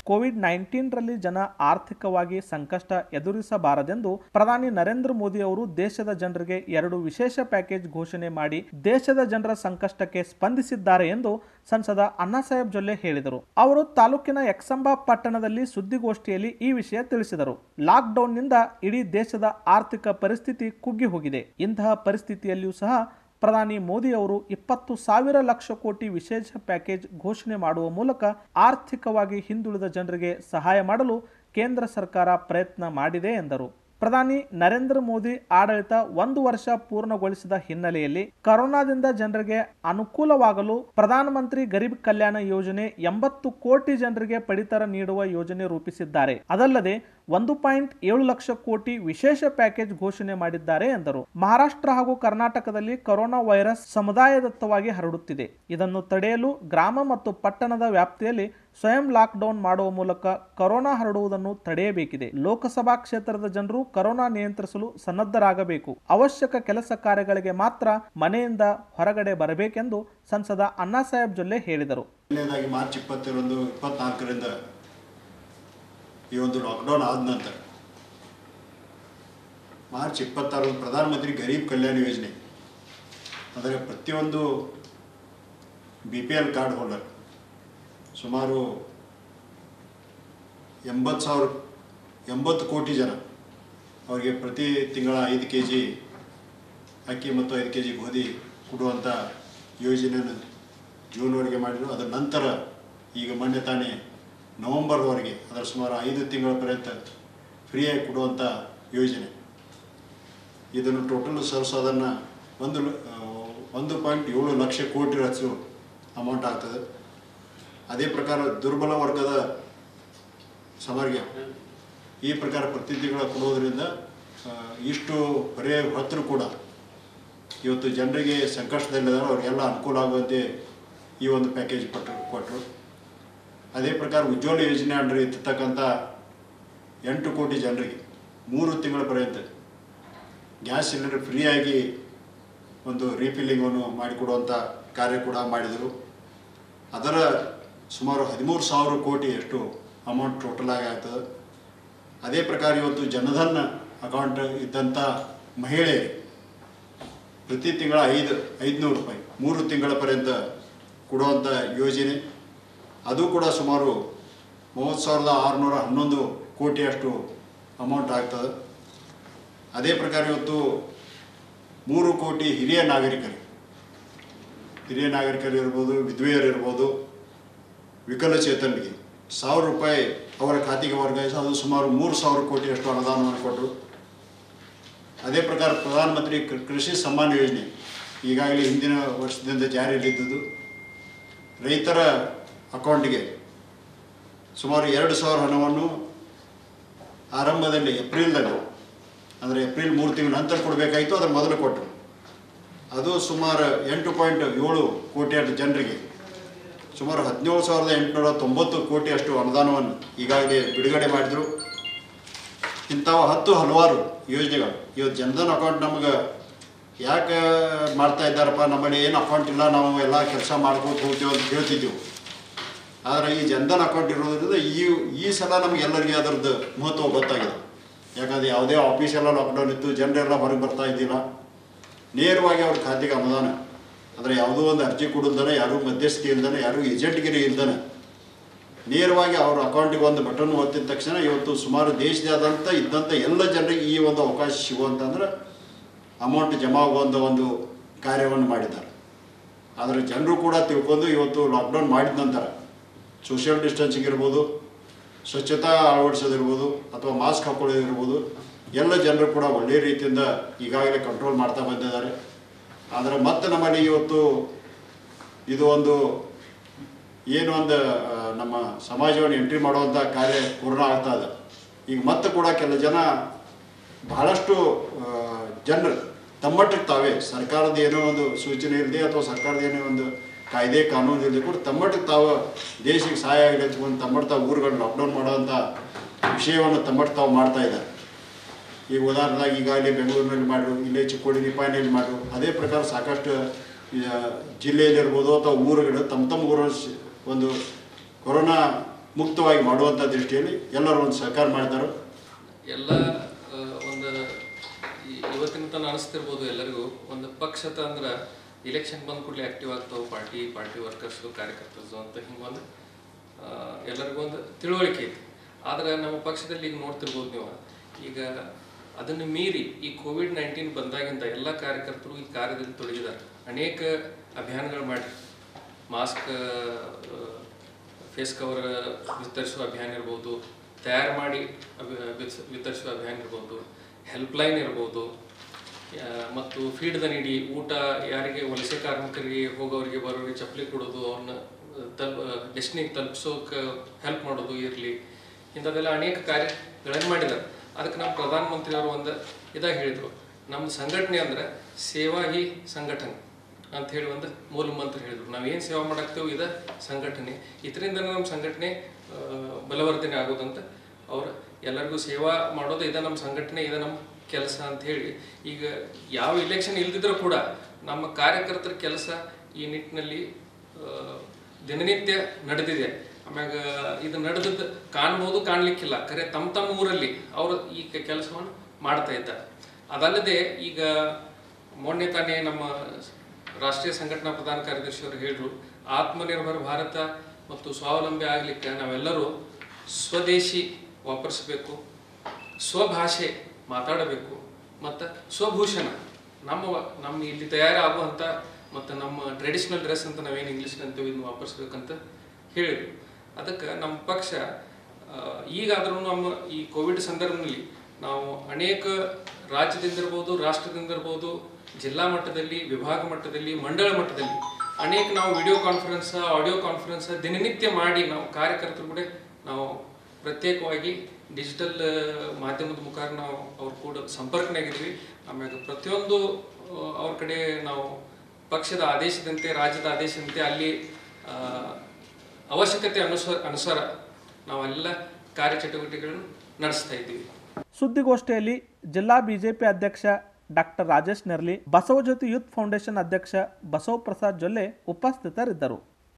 Covid ನೈನ್ಟೀನ್ರಲ್ಲಿ ಜನ ಆರ್ಥಿಕವಾಗಿ ಸಂಕಷ್ಟ ಎದುರಿಸಬಾರದೆಂದು ಪ್ರಧಾನಿ ನರೇಂದ್ರ ಮೋದಿ ಅವರು ದೇಶದ ಜನರಿಗೆ ಎರಡು ವಿಶೇಷ ಪ್ಯಾಕೇಜ್ ಘೋಷಣೆ ಮಾಡಿ ದೇಶದ ಜನರ ಸಂಕಷ್ಟಕ್ಕೆ ಸ್ಪಂದಿಸಿದ್ದಾರೆ ಎಂದು ಸಂಸದ ಅಣ್ಣಾಸಾಹೇಬ್ ಜೊಲ್ಲೆ ಹೇಳಿದರು ಅವರು ತಾಲೂಕಿನ ಯಕ್ಸಂಬ ಪಟ್ಟಣದಲ್ಲಿ ಸುದ್ದಿಗೋಷ್ಠಿಯಲ್ಲಿ ಈ ವಿಷಯ ತಿಳಿಸಿದರು ಲಾಕ್ಡೌನ್ನಿಂದ ಇಡೀ ದೇಶದ ಆರ್ಥಿಕ ಪರಿಸ್ಥಿತಿ ಕುಗ್ಗಿ ಹೋಗಿದೆ ಇಂತಹ ಪರಿಸ್ಥಿತಿಯಲ್ಲಿಯೂ ಸಹ ಪ್ರಧಾನಿ ಮೋದಿ ಅವರು ಇಪ್ಪತ್ತು ಸಾವಿರ ಲಕ್ಷ ಕೋಟಿ ವಿಶೇಷ ಪ್ಯಾಕೇಜ್ ಘೋಷಣೆ ಮಾಡುವ ಮೂಲಕ ಆರ್ಥಿಕವಾಗಿ ಹಿಂದುಳಿದ ಜನರಿಗೆ ಸಹಾಯ ಮಾಡಲು ಕೇಂದ್ರ ಸರ್ಕಾರ ಪ್ರಯತ್ನ ಮಾಡಿದೆ ಎಂದರು ಪ್ರಧಾನಿ ನರೇಂದ್ರ ಮೋದಿ ಆಡಳಿತ ಒಂದು ವರ್ಷ ಪೂರ್ಣಗೊಳಿಸಿದ ಹಿನ್ನೆಲೆಯಲ್ಲಿ ಕೊರೋನಾದಿಂದ ಜನರಿಗೆ ಅನುಕೂಲವಾಗಲು ಪ್ರಧಾನಮಂತ್ರಿ ಗರೀಬ್ ಕಲ್ಯಾಣ ಯೋಜನೆ ಎಂಬತ್ತು ಕೋಟಿ ಜನರಿಗೆ ಪಡಿತರ ನೀಡುವ ಯೋಜನೆ ರೂಪಿಸಿದ್ದಾರೆ ಅದಲ್ಲದೆ ಒಂದು ಪಾಯಿಂಟ್ ಏಳು ಲಕ್ಷ ಕೋಟಿ ವಿಶೇಷ ಪ್ಯಾಕೇಜ್ ಘೋಷಣೆ ಮಾಡಿದ್ದಾರೆ ಎಂದರು ಮಹಾರಾಷ್ಟ್ರ ಹಾಗೂ ಕರ್ನಾಟಕದಲ್ಲಿ ಕೊರೋನಾ ವೈರಸ್ ಸಮುದಾಯದತ್ತವಾಗಿ ಹರಡುತ್ತಿದೆ ಇದನ್ನು ತಡೆಯಲು ಗ್ರಾಮ ಮತ್ತು ಪಟ್ಟಣದ ವ್ಯಾಪ್ತಿಯಲ್ಲಿ ಸ್ವಯಂ ಲಾಕ್ಡೌನ್ ಮಾಡುವ ಮೂಲಕ ಕೊರೋನಾ ಹರಡುವುದನ್ನು ತಡೆಯಬೇಕಿದೆ ಲೋಕಸಭಾ ಕ್ಷೇತ್ರದ ಜನರು ಕೊರೋನಾ ನಿಯಂತ್ರಿಸಲು ಸನ್ನದ್ಧರಾಗಬೇಕು ಅವಶ್ಯಕ ಕೆಲಸ ಕಾರ್ಯಗಳಿಗೆ ಮಾತ್ರ ಮನೆಯಿಂದ ಹೊರಗಡೆ ಬರಬೇಕೆಂದು ಸಂಸದ ಅಣ್ಣಾಸಾಹೇಬ್ ಜೊಲ್ಲೆ ಹೇಳಿದರು ಮೊದಲನೇದಾಗಿ ಮಾರ್ಚ್ ಇಪ್ಪತ್ತೊಂದು ಇಪ್ಪತ್ನಾಲ್ಕರಿಂದ ಈ ಒಂದು ಲಾಕ್ಡೌನ್ ಆದ ನಂತರ ಮಾರ್ಚ್ ಇಪ್ಪತ್ತಾರು ಪ್ರಧಾನಮಂತ್ರಿ ಗರೀಬ್ ಕಲ್ಯಾಣ ಯೋಜನೆ ಅಂದರೆ ಪ್ರತಿಯೊಂದು B P L card holder ಸುಮಾರು ಎಂಬತ್ತು ಸಾವಿರ ಎಂಬತ್ತು ಕೋಟಿ ಜನ ಅವರಿಗೆ ಪ್ರತಿ ತಿಂಗಳ ಐದು ಕೆ ಜಿ ಅಕ್ಕಿ ಮತ್ತು ಐದು ಕೆ ಜಿ ಗೋಧಿ ಕೊಡುವಂಥ ಯೋಜನೆಯನ್ನು ಜೂನ್ವರೆಗೆ ಮಾಡಿದ್ರು ಅದರ ನಂತರ ಈಗ ಮೊನ್ನೆ ತಾನೇ ನವಂಬರ್ವರೆಗೆ ಅದರ ಸುಮಾರು ಐದು ತಿಂಗಳ ಪರ್ಯಂತ ಫ್ರೀಯಾಗಿ ಕೊಡುವಂಥ ಯೋಜನೆ ಇದನ್ನು ಟೋಟಲ್ ಸರ್ಸೋದನ್ನು ಒಂದು ಲ- ಆ, ಒಂದು ಪಾಯಿಂಟ್ ಏಳು ಲಕ್ಷ ಕೋಟಿ ರಷ್ಟು ಅಮೌಂಟ್ ಆಗ್ತದೆ ಅದೇ ಪ್ರಕಾರ ದುರ್ಬಲ ವರ್ಗದ ಸಮರ್ಗೆ ಈ ಪ್ರಕಾರ ಪ್ರತಿ ತಿಂಗಳ ಕೊಡೋದ್ರಿಂದ ಆ, ಇಷ್ಟು ಬರೇ ಹೊತ್ತರು ಕೂಡ ಇವತ್ತು ಜನರಿಗೆ ಸಂಕಷ್ಟದಲ್ಲಿದ್ದಾರೆ ಅವರಿಗೆಲ್ಲ ಅನುಕೂಲ ಆಗುವಂತೆ ಈ ಒಂದು ಪ್ಯಾಕೇಜ್ ಕೊಟ್ಟರು ಕೊಟ್ಟರು ಅದೇ ಪ್ರಕಾರ ಉಜ್ವಲ ಯೋಜನೆ ಅಂಡರ್ ಇರ್ತಕ್ಕಂಥ ಎಂಟು ಕೋಟಿ ಜನರಿಗೆ ಮೂರು ತಿಂಗಳ ಪರ್ಯಂತ ಗ್ಯಾಸ್ ಸಿಲಿಂಡರ್ ಫ್ರೀಯಾಗಿ ಒಂದು ರೀಫಿಲ್ಲಿಂಗನ್ನು ಮಾಡಿಕೊಡುವಂಥ ಕಾರ್ಯ ಕೂಡ ಮಾಡಿದರು ಅದರ ಸುಮಾರು ಹದಿಮೂರು ಸಾವಿರ ಕೋಟಿ ಅಷ್ಟು ಅಮೌಂಟ್ ಟೋಟಲ್ ಆಗಿ ಆಗ್ತದೆ ಅದೇ ಪ್ರಕಾರ ಇವತ್ತು ಜನಧನ್ ಅಕೌಂಟ್ ಇದ್ದಂಥ ಮಹಿಳೆಯರಿಗೆ ಪ್ರತಿ ತಿಂಗಳ ಐದು ಐದುನೂರು ರೂಪಾಯಿ ಮೂರು ತಿಂಗಳ ಪರ್ಯಂತ ಕೊಡುವಂಥ ಯೋಜನೆ ಅದು ಕೂಡ ಸುಮಾರು ಮೂವತ್ತು ಸಾವಿರದ ಆರುನೂರ ಹನ್ನೊಂದು ಕೋಟಿಯಷ್ಟು ಅಮೌಂಟ್ ಆಗ್ತದೆ ಅದೇ ಪ್ರಕಾರ ಇವತ್ತು ಮೂರು ಕೋಟಿ ಹಿರಿಯ ನಾಗರಿಕರು ಹಿರಿಯ ನಾಗರಿಕರು ಇರ್ಬೋದು ವಿಧವೆಯರು ಇರ್ಬೋದು ವಿಕಲಚೇತನರಿಗೆ ಸಾವಿರ ರೂಪಾಯಿ ಅವರ ಖಾತೆಗೆ ವರ್ಗಾಯಿಸಿ ಅದು ಸುಮಾರು ಮೂರು ಸಾವಿರ ಕೋಟಿಯಷ್ಟು ಅನುದಾನವನ್ನು ಕೊಟ್ಟರು ಅದೇ ಪ್ರಕಾರ ಪ್ರಧಾನಮಂತ್ರಿ ಕೃ- ಕೃಷಿ ಸಮ್ಮಾನ್ ಯೋಜನೆ ಈಗಾಗಲೇ ಹಿಂದಿನ ವರ್ಷದಿಂದ ಜಾರಿಯಲ್ಲಿದ್ದುದು ರೈತರ ಅಕೌಂಟಿಗೆ ಸುಮಾರು ಎರಡು ಸಾವಿರ ಹಣವನ್ನು ಆರಂಭದಲ್ಲಿ ಏಪ್ರಿಲ್ದಲ್ಲಿ ಅಂದರೆ ಏಪ್ರಿಲ್ ಮೂರು ತಿಂಗಳ ನಂತರ ಕೊಡಬೇಕಾಯಿತು ಅದರ ಮೊದಲು ಕೊಟ್ಟರು ಅದು ಸುಮಾರು ಎಂಟು ಪಾಯಿಂಟ್ ಏಳು ಕೋಟಿ ಜನರಿಗೆ ಸುಮಾರು ಹದಿನೇಳು ಸಾವಿರದ ಎಂಟುನೂರ ತೊಂಬತ್ತು ಕೋಟಿಯಷ್ಟು ಅನುದಾನವನ್ನು ಈಗಾಗಲೇ ಬಿಡುಗಡೆ ಮಾಡಿದರು ಇಂಥವು ಹತ್ತು ಹಲವಾರು ಯೋಜನೆಗಳು ಇವತ್ತು ಜನಧನ್ ಅಕೌಂಟ್ ನಮಗೆ ಯಾಕೆ ಮಾಡ್ತಾ ಇದ್ದಾರಪ್ಪ ನಮ್ಮಲ್ಲಿ ಏನು ಅಕೌಂಟ್ ಇಲ್ಲ ನಾವು ಎಲ್ಲ ಕೆಲಸ ಮಾಡ್ಕೊಂಡು ಹೋಗ್ತೀವಿ ಅಂತ ಹೇಳ್ತಿದ್ದೆವು ಆದರೆ ಈ ಜನಧನ್ ಅಕೌಂಟ್ ಇರೋದ್ರಿಂದ ಈ ಈ ಸಲ ನಮಗೆಲ್ಲರಿಗೆ ಅದರದ್ದು ಮಹತ್ವ ಗೊತ್ತಾಗಿದೆ ಯಾಕಂದರೆ ಯಾವುದೇ ಆಫೀಸ್ ಎಲ್ಲ ಲಾಕ್ಡೌನ್ ಇತ್ತು ಜನರೆಲ್ಲ ಹೊರಗೆ ಬರ್ತಾ ಇದ್ದಿಲ್ಲ ನೇರವಾಗಿ ಅವ್ರ ಖಾತೆಗೆ ಅನುದಾನ ಅಂದರೆ ಯಾವುದೋ ಒಂದು ಅರ್ಜಿ ಕೊಡೋದನ್ನ ಯಾರೂ ಮಧ್ಯಸ್ಥಿಕೆ ಇಲ್ದಾನೆ ಯಾರೂ ಏಜೆಂಟ್ಗಿರಿ ಇಲ್ದಾನೆ ನೇರವಾಗಿ ಅವ್ರ ಅಕೌಂಟಿಗೆ ಒಂದು ಬಟನ್ ಒತ್ತಿದ ತಕ್ಷಣ ಇವತ್ತು ಸುಮಾರು ದೇಶದಾದ್ಯಂತ ಇದ್ದಂಥ ಎಲ್ಲ ಜನರಿಗೆ ಈ ಒಂದು ಅವಕಾಶ ಸಿಗುವಂತಂದ್ರೆ ಅಮೌಂಟ್ ಜಮಾ ಆಗುವಂಥ ಒಂದು ಕಾರ್ಯವನ್ನು ಮಾಡಿದ್ದಾರೆ ಆದರೆ ಜನರು ಕೂಡ ತಿಳ್ಕೊಂಡು ಇವತ್ತು ಲಾಕ್ಡೌನ್ ಮಾಡಿದ ನಂತರ ಸೋಷಿಯಲ್ ಡಿಸ್ಟೆನ್ಸಿಂಗ್ ಇರ್ಬೋದು ಸ್ವಚ್ಛತಾ ಅಳವಡಿಸೋದಿರ್ಬೋದು ಅಥವಾ ಮಾಸ್ಕ್ ಹಾಕೊಳ್ಳೋದಿರ್ಬೋದು ಎಲ್ಲ ಜನರು ಕೂಡ ಒಳ್ಳೆಯ ರೀತಿಯಿಂದ ಈಗಾಗಲೇ ಕಂಟ್ರೋಲ್ ಮಾಡ್ತಾ ಬಂದಿದ್ದಾರೆ ಆದರೆ ಮತ್ತೆ ನಮ್ಮಲ್ಲಿ ಇವತ್ತು ಇದು ಒಂದು ಏನು ಒಂದು ಆ, ನಮ್ಮ ಸಮಾಜವನ್ನು ಎಂಟ್ರಿ ಮಾಡುವಂಥ ಕಾರ್ಯ ಪೂರ್ಣ ಆಗ್ತಾ ಇದೆ ಈಗ ಮತ್ತೆ ಕೂಡ ಕೆಲ ಜನ ಬಹಳಷ್ಟು ಆ, ಜನರು ತಮ್ಮಟ್ಟಕ್ಕೆ ತಾವೇ ಸರ್ಕಾರದ ಏನೋ ಒಂದು ಸೂಚನೆ ಇರಲಿ ಅಥವಾ ಸರ್ಕಾರದ ಏನೋ ಒಂದು ಕಾಯ್ದೆ ಕಾನೂನು ಇರಲಿ ಕೂಡ ತಮ್ಮಟ್ಟಕ್ಕೆ ತಾವು ದೇಶಕ್ಕೆ ಸಹಾಯ ಆಗಲಿ ಅಂತ ತಮ್ಮಟ್ಟು ತಾವು ಊರುಗಳನ್ನ ಲಾಕ್ಡೌನ್ ಮಾಡುವಂಥ ವಿಷಯವನ್ನು ತಮ್ಮಟ್ಟು ತಾವು ಮಾಡ್ತಾ ಇದ್ದಾರೆ ಈಗ ಉದಾಹರಣೆಗೆ ಈಗಾಗಲೇ ಬೆಂಗಳೂರಿನಲ್ಲಿ ಮಾಡಿರು ಇಲ್ಲೇ ಚಿಕ್ಕೋಡಿ ನಿಪಾಯಿನಲ್ಲಿ ಮಾಡಿರು ಅದೇ ಪ್ರಕಾರ ಸಾಕಷ್ಟು ಆ, ಜಿಲ್ಲೆಯಲ್ಲಿರ್ಬೋದು ಅಥವಾ ಊರುಗಳು ತಮ್ಮ ತಮ್ಮ ಊರ ಶ- ಒಂದು ಕೊರೋನಾ ಮುಕ್ತವಾಗಿ ಮಾಡುವಂಥ ದೃಷ್ಟಿಯಲ್ಲಿ ಎಲ್ಲರೂ ಒಂದು ಸಹಕಾರ ಮಾಡಿದರು ಎಲ್ಲ ಆ, ಒಂದು ಈ- ಇವತ್ತಿನ ತನಕ ಅನಿಸ್ತಿರ್ಬೋದು ಎಲ್ಲರಿಗೂ ಒಂದು ಪಕ್ಷತ ಅಂದ್ರೆ ಇಲೆಕ್ಷನ್ ಬಂದ ಕೂಡಲೇ ಆಕ್ಟಿವ್ ಆಗ್ತಾವೆ ಪಾರ್ಟಿ ಪಾರ್ಟಿ ವರ್ಕರ್ಸು ಕಾರ್ಯಕರ್ತರು ಅಂತ ಹಿಂಗೊಂದು ಆ, ಎಲ್ಲರಿಗೂ ಒಂದು ತಿಳುವಳಿಕೆ ಐತಿ ಆದ್ರೆ ನಮ್ಮ ಪಕ್ಷದಲ್ಲಿ ಈಗ ನೋಡ್ತಿರ್ಬೋದು ನೀವು ಈಗ ಅದನ್ನು ಮೀರಿ ಈ ಕೋವಿಡ್ ನೈನ್ಟೀನ್ ಬಂದಾಗಿಂದ ಎಲ್ಲ ಕಾರ್ಯಕರ್ತರು ಈ ಕಾರ್ಯದಲ್ಲಿ ತೊಡಗಿದ್ದಾರೆ ಅನೇಕ ಅಭಿಯಾನಗಳು ಮಾಡಿ ಮಾಸ್ಕ್ ಫೇಸ್ ಕವರ್ ವಿತರಿಸುವ ಅಭಿಯಾನ ಇರ್ಬೋದು ತಯಾರು ಮಾಡಿ ಅಭಿ- ವಿತ್ಸ- ವಿತರಿಸುವ ಅಭಿಯಾನ ಇರ್ಬೋದು ಹೆಲ್ಪ್ಲೈನ್ ಇರ್ಬೋದು ಆ, ಮತ್ತು ಫೀಡ್ ದ ನೀಡಿ ಊಟ ಯಾರಿಗೆ ವಲಸೆ ಕಾರ್ಮಿಕರಿಗೆ ಹೋಗೋರಿಗೆ ಬರೋರಿಗೆ ಚಪ್ಪಲಿ ಕೊಡೋದು ಅವನ್ನ ತಲ್ ಡೆಸ್ಟಿನಿಗೆ ತಲುಪಿಸೋಕೆ ಹೆಲ್ಪ್ ಮಾಡೋದು ಇರಲಿ ಇಂಥದ್ದೆಲ್ಲ ಅನೇಕ ಕಾರ್ಯಗಳನ್ನು ಮಾಡಿದ್ದಾರೆ ಅದಕ್ಕೆ ನಮ್ಮ ಪ್ರಧಾನಮಂತ್ರಿ ಅವರು ಒಂದು ಇದಾಗಿ ಹೇಳಿದರು ನಮ್ಮ ಸಂಘಟನೆ ಅಂದ್ರೆ ಸೇವಾ ಹಿ ಸಂಘಟನೆ ಅಂತ ಹೇಳಿ ಒಂದು ಮೂಲ ಮಂತ್ರ ಹೇಳಿದ್ರು ನಾವೇನು ಸೇವಾ ಮಾಡಾಕ್ತೇವೆ ಇದ ಸಂಘಟನೆ ಇದರಿಂದ ನಮ್ಮ ಸಂಘಟನೆ ಆ, ಬಲವರ್ಧನೆ ಆಗೋದಂತ ಅವ್ರು ಎಲ್ಲರಿಗೂ ಸೇವಾ ಮಾಡೋದು ಇದ ನಮ್ಮ ಸಂಘಟನೆ ಇದ ನಮ್ಮ ಕೆಲಸ ಅಂತ ಹೇಳಿ ಈಗ ಯಾವ ಇಲೆಕ್ಷನ್ ಇಲ್ದಿದ್ರೂ ಕೂಡ ನಮ್ಮ ಕಾರ್ಯಕರ್ತರ ಕೆಲಸ ಈ ನಿಟ್ಟಿನಲ್ಲಿ ಆ, ದಿನನಿತ್ಯ ನಡೆದಿದೆ ಆಮ್ಯಾಗ ಇದು ನಡೆದದ್ದು ಕಾಣ್ಬೋದು ಕಾಣ್ಲಿಕ್ಕಿಲ್ಲ ಖರೆ ತಮ್ಮ ತಮ್ಮ ಊರಲ್ಲಿ ಅವರು ಈ ಕೆಲಸವನ್ನು ಮಾಡ್ತಾ ಇದ್ದಾರೆ ಅದಲ್ಲದೆ ಈಗ ಮೊನ್ನೆ ತಾನೇ ನಮ್ಮ ರಾಷ್ಟ್ರೀಯ ಸಂಘಟನಾ ಪ್ರಧಾನ ಕಾರ್ಯದರ್ಶಿ ಅವರು ಹೇಳಿದ್ರು ಆತ್ಮನಿರ್ಭರ ಭಾರತ ಮತ್ತು ಸ್ವಾವಲಂಬಿ ಆಗ್ಲಿಕ್ಕೆ ನಾವೆಲ್ಲರೂ ಸ್ವದೇಶಿ ವಾಪರಿಸಬೇಕು ಸ್ವಭಾಷೆ ಮಾತಾಡಬೇಕು ಮತ್ತು ಸ್ವಭೂಷಣ ನಮ್ಮ ವ- ನಮ್ಮ ಇಲ್ಲಿ ತಯಾರಾಗುವಂಥ ಮತ್ತು ನಮ್ಮ ಟ್ರೆಡಿಷನಲ್ ಡ್ರೆಸ್ ಅಂತ ನಾವೇನು ಇಂಗ್ಲೀಷ್ ಅಂತೀವಿ ಇದನ್ನ ವಾಪರಿಸ್ಬೇಕಂತ ಹೇಳಿದ್ರು ಅದಕ್ಕೆ ನಮ್ಮ ಪಕ್ಷ ಆ, ಈಗಾದರೂ ನಮ್ಮ ಈ ಕೋವಿಡ್ ಸಂದರ್ಭದಲ್ಲಿ ನಾವು ಅನೇಕ ರಾಜ್ಯದಿಂದಿರ್ಬೋದು ರಾಷ್ಟ್ರದಿಂದಿರ್ಬೋದು ಜಿಲ್ಲಾ ಮಟ್ಟದಲ್ಲಿ ವಿಭಾಗ ಮಟ್ಟದಲ್ಲಿ ಮಂಡಳ ಮಟ್ಟದಲ್ಲಿ ಅನೇಕ ನಾವು ವಿಡಿಯೋ ಕಾನ್ಫರೆನ್ಸ್ ಆಡಿಯೋ ಕಾನ್ಫರೆನ್ಸ್ ದಿನನಿತ್ಯ ಮಾಡಿ ನಾವು ಕಾರ್ಯಕರ್ತರು ಕೂಡ ನಾವು ಪ್ರತ್ಯೇಕವಾಗಿ ಡಿಜಿಟಲ್ ಮಾಧ್ಯಮದ ಮುಖಾಂತರ ನಾವು ಅವ್ರ ಕೂಡ ಸಂಪರ್ಕನಾಗಿದ್ವಿ ಆಮ್ಯಾಗ ಪ್ರತಿಯೊಂದು ಆ, ಅವ್ರ ಕಡೆ ನಾವು ಪಕ್ಷದ ಆದೇಶದಂತೆ ರಾಜ್ಯದ ಆದೇಶದಂತೆ ಅಲ್ಲಿ ಆ, ಅವಶ್ಯಕತೆ ಅನುಸಾರ ಅನುಸಾರ ನಾವೆಲ್ಲ ಕಾರ್ಯಚಟುವಟಿಕೆಗಳನ್ನು ನಡೆಸ್ತಾ ಇದ್ದೀವಿ ಸುದ್ದಿಗೋಷ್ಠಿಯಲ್ಲಿ ಜಿಲ್ಲಾ ಬಿಜೆಪಿ ಅಧ್ಯಕ್ಷ doctor Rajesh Nerli Basavajyoti youth foundation ಅಧ್ಯಕ್ಷ ಬಸವಪ್ರಸಾದ್ ಜೊಲ್ಲೆ ಉಪಸ್ಥಿತರಿದ್ದರು